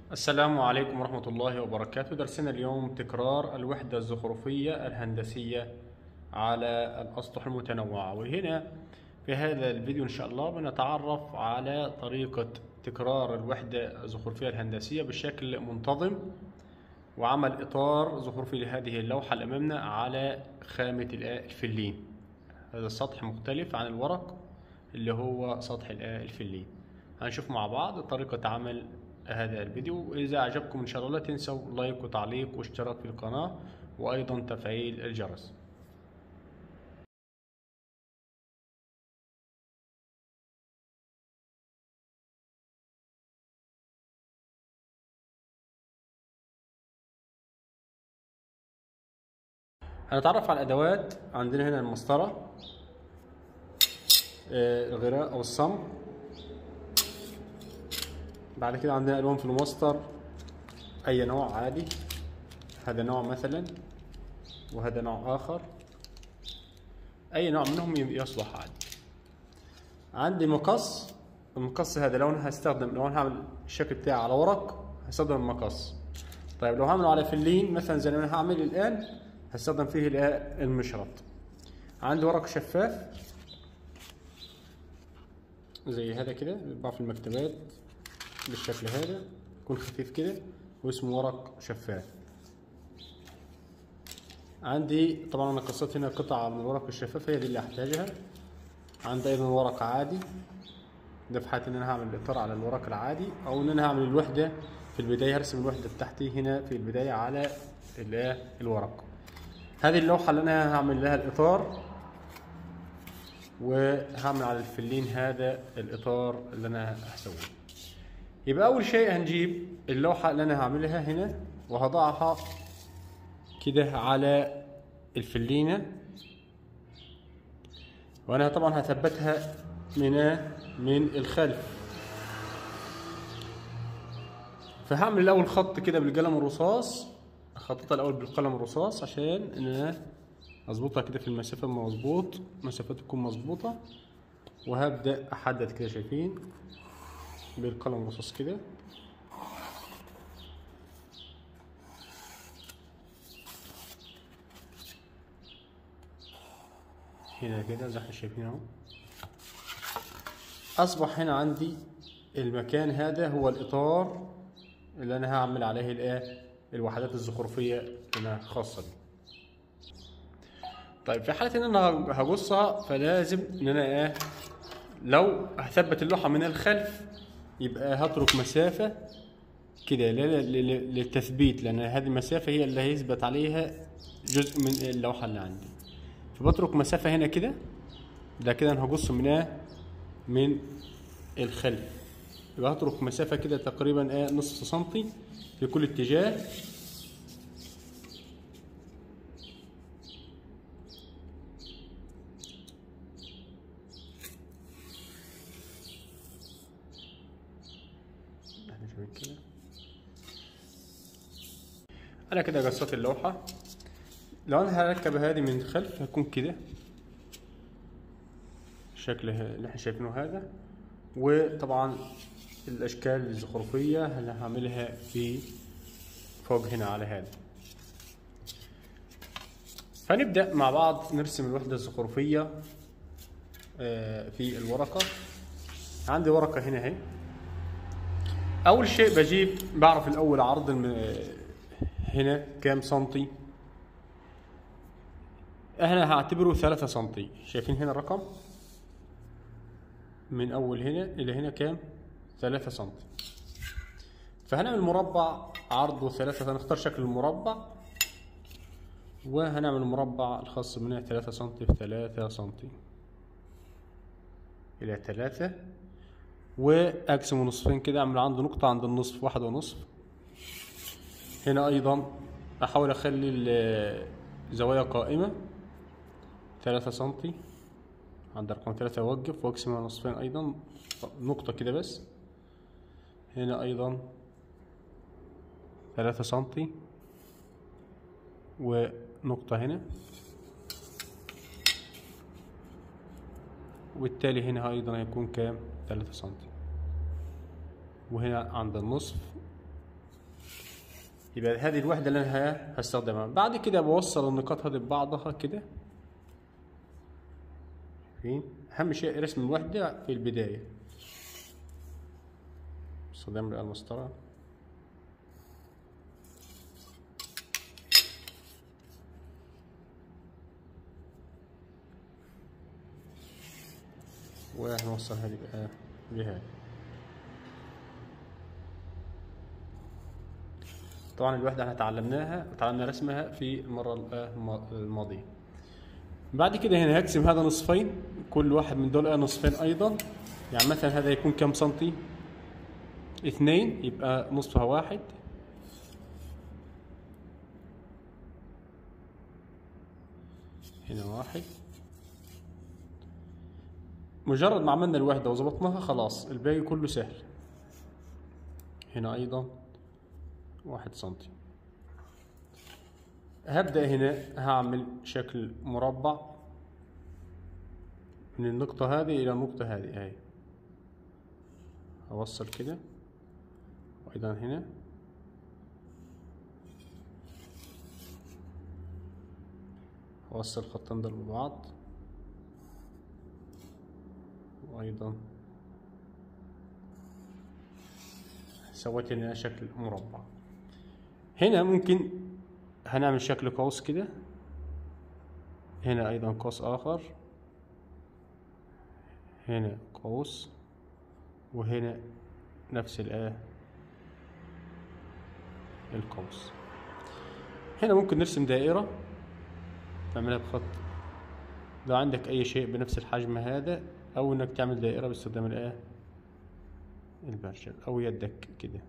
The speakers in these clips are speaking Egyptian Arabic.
السلام عليكم ورحمة الله وبركاته درسنا اليوم تكرار الوحدة الزخرفية الهندسية على الأسطح المتنوعة وهنا في هذا الفيديو إن شاء الله بنتعرف على طريقة تكرار الوحدة الزخرفية الهندسية بشكل منتظم وعمل إطار زخرفي لهذه اللوحة اللي أمامنا على خامة الفلين هذا السطح مختلف عن الورق اللي هو سطح الفلين هنشوف مع بعض طريقة عمل هذا الفيديو إذا أعجبكم إن شاء الله لا تنسوا لايك وتعليق واشتراك في القناة وأيضا تفعيل الجرس هنتعرف على الأدوات عندنا هنا المسطرة الغراء أو الصمغ بعد كده عندنا الوان في المسطر اي نوع عادي هذا نوع مثلا وهذا نوع اخر اي نوع منهم يصلح عادي عندي مقص المقص هذا لو انا هستخدم لو انا هعمل الشكل بتاعي على ورق هستخدم المقص طيب لو هعمله على فلين مثلا زي ما انا هعمل الان هستخدم فيه المشرط عندي ورق شفاف زي هذا كده بيتباع في المكتبات بالشكل هذا يكون خفيف كده واسمه ورق شفاف عندي طبعا انا قصيت هنا قطعة من الورق الشفاف هي دي اللي هحتاجها عندي ايضا ورق عادي ده في حالة ان انا هعمل الاطار على الورق العادي او ان انا هعمل الوحدة في البداية هرسم الوحدة بتاعتي هنا في البداية على الورق هذه اللوحة اللي انا هعمل لها الاطار وهعمل على الفلين هذا الاطار اللي انا هسويه يبقى اول شيء هنجيب اللوحة اللي انا هعملها هنا وهضعها كده على الفلينة وانا طبعا هثبتها من من الخلف فهعمل الاول خط كده بالقلم الرصاص اخططها الاول بالقلم الرصاص عشان ان انا اظبطها كده في المسافة مظبوط مسافات تكون مظبوطة وهبدأ احدد كده شايفين بالقلم الرصاص كده هنا كده زي ما احنا شايفين اهو اصبح هنا عندي المكان هذا هو الاطار اللي انا هعمل عليه الايه الوحدات الزخرفيه اللي انا خاصه بي طيب في حاله ان انا هقصها فلازم ان انا ايه لو هثبت اللوحه من الخلف يبقى هترك مسافة كده للتثبيت لأن هذه المسافة هي اللي هيثبت عليها جزء من اللوحة اللي عندي فبترك مسافة هنا كده ده كده أنا هقص منها من الخلف يبقى هترك مسافة كده تقريبا ايه نصف سنتي في كل اتجاه كده انا كده قصيت اللوحة لو انا هركب هذه من الخلف هتكون كده الشكل اللي احنا شايفينه هذا وطبعا الاشكال الزخرفية اللي هعملها في فوق هنا على هذا فنبدأ مع بعض نرسم الوحدة الزخرفية في الورقة عندي ورقة هنا اهي اول شيء بجيب بعرف الاول عرض الم... هنا كام سنتي احنا هعتبره ثلاثة سنتي شايفين هنا الرقم من اول هنا الى هنا كام ثلاثة سنتي فهنعمل مربع عرضه ثلاثة هنختار شكل المربع وهنعمل المربع الخاص بنا ثلاثة سنتي في ثلاثة سنتي الى ثلاثة واقسمه نصفين كده اعمل عنده نقطة عند النصف واحد ونصف هنا ايضا احاول اخلي الزوايا قائمة ثلاثة سنتي عند رقم ثلاثة اوقف واقسمها نصفين ايضا نقطة كده بس هنا ايضا ثلاثة سنتي ونقطة هنا وبالتالي هنا أيضا هيكون كام تلاتة سنتي وهنا عند النصف يبقى هذه الوحدة اللي أنا هستخدمها بعد كده بوصل النقاط هذه ببعضها كده فين أهم شيء رسم الوحدة في البداية استخدام المسطرة وهنوصل هذه بقى بهذه طبعا الوحدة احنا تعلمناها تعلمنا رسمها في المرة الماضية بعد كده هنا هقسم هذا نصفين كل واحد من دول نصفين ايضا يعني مثلا هذا يكون كم سنتي اثنين يبقى نصفها واحد هنا واحد مجرد ما عملنا الوحدة وظبطناها خلاص الباقي كله سهل هنا أيضا واحد سنتي هبدأ هنا هعمل شكل مربع من النقطة هذه إلى النقطة هذه أهي أوصل كده وأيضا هنا أوصل خطين دول ببعض وأيضا سويت هنا شكل مربع هنا ممكن هنعمل شكل قوس كده هنا أيضا قوس آخر هنا قوس وهنا نفس الآه القوس هنا ممكن نرسم دائرة تعملها بخط لو عندك أي شيء بنفس الحجم هذا أو إنك تعمل دائرة باستخدام الآه البرشل أو يدك كده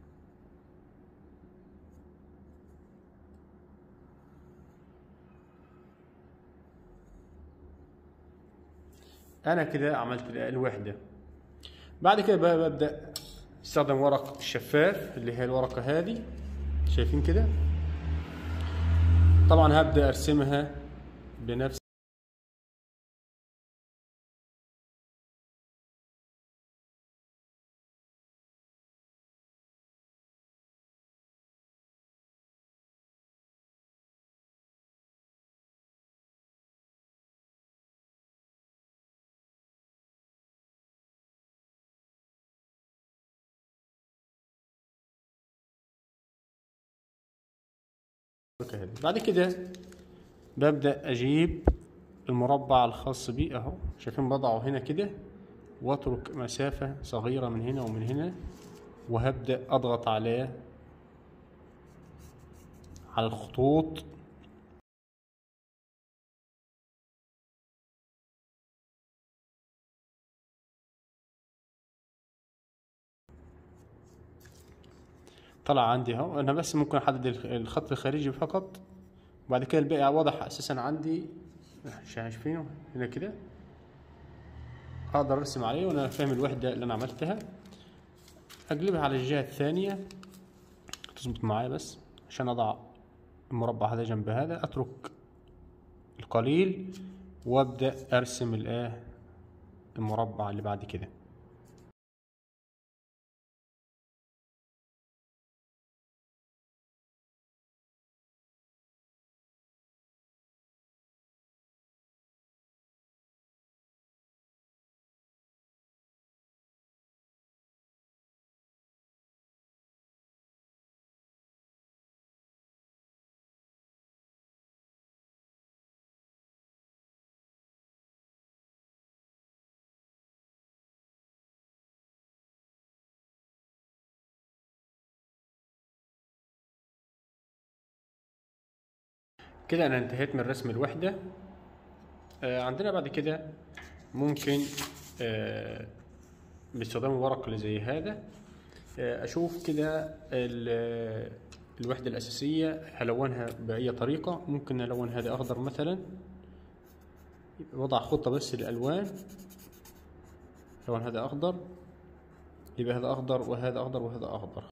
أنا كده عملت الوحدة بعد كده بقى ببدأ استخدم ورق الشفاف اللي هي الورقة هذه شايفين كده طبعا هبدأ أرسمها بنفس بعد كده ببدأ أجيب المربع الخاص بي أهو شايفين بضعه هنا كده وأترك مسافة صغيرة من هنا ومن هنا وهبدأ أضغط عليه على الخطوط طلع عندي اهو انا بس ممكن احدد الخط الخارجي فقط وبعد كده الباقي واضح اساسا عندي شايفينه هنا كده اقدر ارسم عليه وانا فاهم الوحده اللي انا عملتها اقلبها على الجهه الثانيه تظبط معايا بس عشان اضع المربع هذا جنب هذا اترك القليل وابدا ارسم الايه المربع اللي بعد كده كده انا انتهيت من رسم الوحدة آه عندنا بعد كده ممكن آه باستخدام الورق اللي زي هذا آه اشوف كده الوحدة الاساسية هلونها باي طريقة ممكن الون هذا اخضر مثلا وضع خطة بس للالوان لون هذا اخضر يبقى هذا اخضر وهذا اخضر وهذا اخضر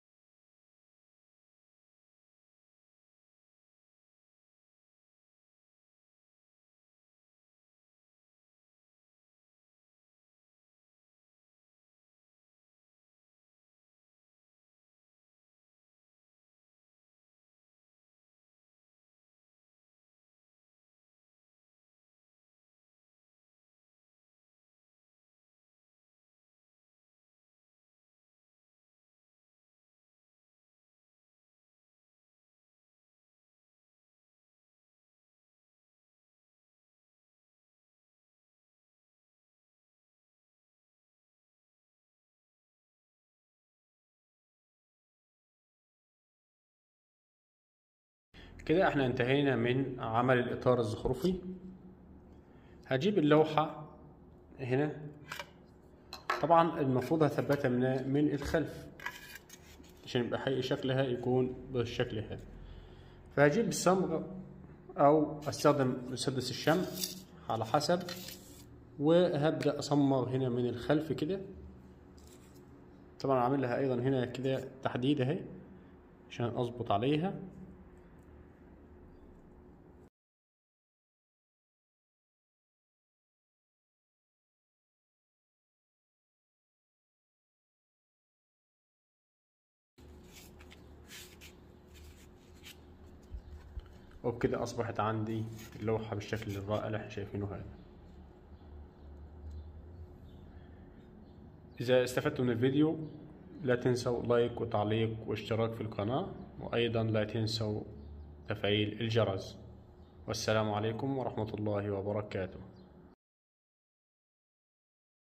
كده احنا انتهينا من عمل الاطار الزخرفي هجيب اللوحة هنا طبعا المفروض اثبتها من من الخلف عشان يبقى حقيقي شكلها يكون بالشكل هذا فهجيب الصمغ او استخدم مسدس الشمع على حسب وهبدأ اصمغ هنا من الخلف كده طبعا عامل لها ايضا هنا كده تحديد اهي عشان اظبط عليها وبكده أصبحت عندي اللوحة بالشكل الرائع اللي احنا شايفينه هذا إذا استفدتوا من الفيديو لا تنسوا لايك وتعليق واشتراك في القناة وأيضا لا تنسوا تفعيل الجرس والسلام عليكم ورحمة الله وبركاته